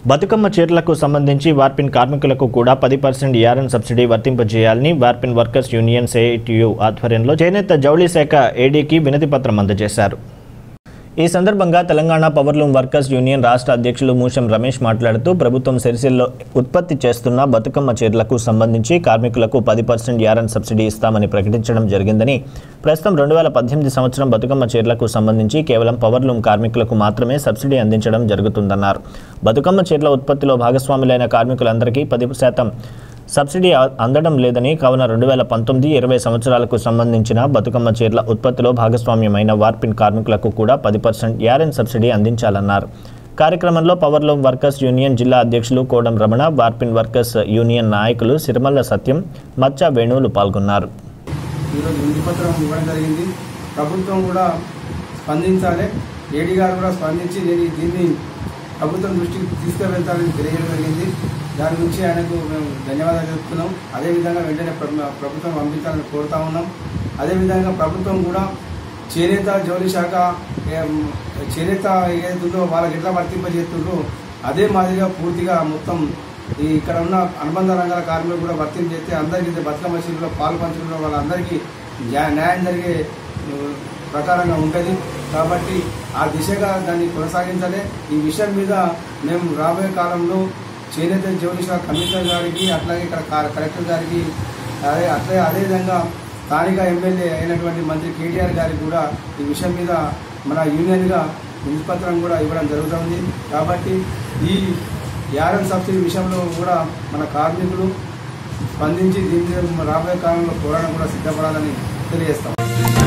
బతుకమ్మ చీరలకు సంబంధించి వార్పిన్ కార్మికులకు కూడా పది పర్సెంట్ యారన్ సబ్సిడీ వర్తింపజేయాలని వార్పిన్ వర్కర్స్ యూనియన్ సేటియు ఆధ్వర్యంలో చేనేత జౌళి శాఖ ఏడీకి వినతి పత్రం అందజేశారు ఈ సందర్భంగా తెలంగాణ పవర్లూమ్ వర్కర్స్ యూనియన్ రాష్ట్ర అధ్యక్షులు మూషం రమేష్ మాట్లాడుతూ ప్రభుత్వం సిరిసిల్లో ఉత్పత్తి చేస్తున్న బతుకమ్మ చీరలకు సంబంధించి కార్మికులకు పది పర్సెంట్ యారన్ సబ్సిడీ ఇస్తామని ప్రకటించడం జరిగిందని ప్రస్తుతం రెండు వేల పద్దెనిమిది సంవత్సరం బతుకమ్మ చీరలకు సంబంధించి కేవలం పవర్లూమ్ కార్మికులకు మాత్రమే సబ్సిడీ అందించడం జరుగుతుందన్నారు బతుకమ్మ చీరల ఉత్పత్తిలో భాగస్వాములైన కార్మికులందరికీ పది శాతం సబ్సిడీ అ- అందడం లేదని కావున రెండు వేల పంతొమ్మిది ఇరవై సంవత్సరాలకు సంబంధించిన బతుకమ్మ చీరల ఉత్పత్తిలో భాగస్వామ్యమైన వార్పిన్ కార్మికులకు కూడా పది పర్సెంట్ యారెన్ సబ్సిడీ అందించాలన్నారు కార్యక్రమంలో పవర్లూమ్ వర్కర్స్ యూనియన్ జిల్లా అధ్యక్షులు Kodam Ramana warping workers union నాయకులు సిరిమల్ల సత్యం మచ్చ వేణువులు పాల్గొన్నారు ఈరోజు వినతి పత్రం ఇవ్వడం జరిగింది ప్రభుత్వం కూడా స్పందించాలి ఏడీ గారు కూడా స్పందించి నేను దీన్ని ప్రభుత్వం దృష్టికి తీసుకువెళ్తానని తెలియజేయడం జరిగింది దాని గురించి ఆయనకు మేము ధన్యవాదాలు చెప్తున్నాం అదేవిధంగా వెంటనే ప్ర- ప్రభుత్వం పంపించాలని కోరుతా ఉన్నాం అదేవిధంగా ప్రభుత్వం కూడా చేనేత జౌలి శాఖ ఏం, చేనేత ఏదైతుందో వాళ్ళకి ఎట్లా వర్తింపజేస్తుండ్రో అదే మాదిరిగా పూర్తిగా మొత్తం ఈ ఇక్కడ ఉన్న అనుబంధ రంగాల కార్మికులు కూడా వర్తింపు చేస్తే అందరికీ ఇది బతుకమ్మ చీరలో పాలు పంచడంలో వాళ్ళందరికీ న్యా- న్యాయం జరిగే ఉ, ప్రకారంగా ఉంటుంది కాబట్టి ఆ దిశగా దాన్ని కొనసాగించాలి ఈ విషయం మీద మేము రాబోయే కాలంలో చేనేత జౌలి శాఖ కమిషనర్ గారికి అట్లాగే ఇక్కడ కా- కలెక్టర్ గారికి అదే అట్లే అదేవిధంగా స్థానిక ఎమ్మెల్యే అయినటువంటి మంత్రి కేటీఆర్ గారికి కూడా ఈ విషయం మీద మన యూనియన్గా వినతిపత్రం కూడా ఇవ్వడం జరుగుతుంది కాబట్టి ఈ యారన్ సబ్సిడీ విషయంలో కూడా మన కార్మికులు స్పందించి దీని మీద రాబోయే కాలంలో పోరాటం కూడా సిద్ధపడాలని తెలియజేస్తాం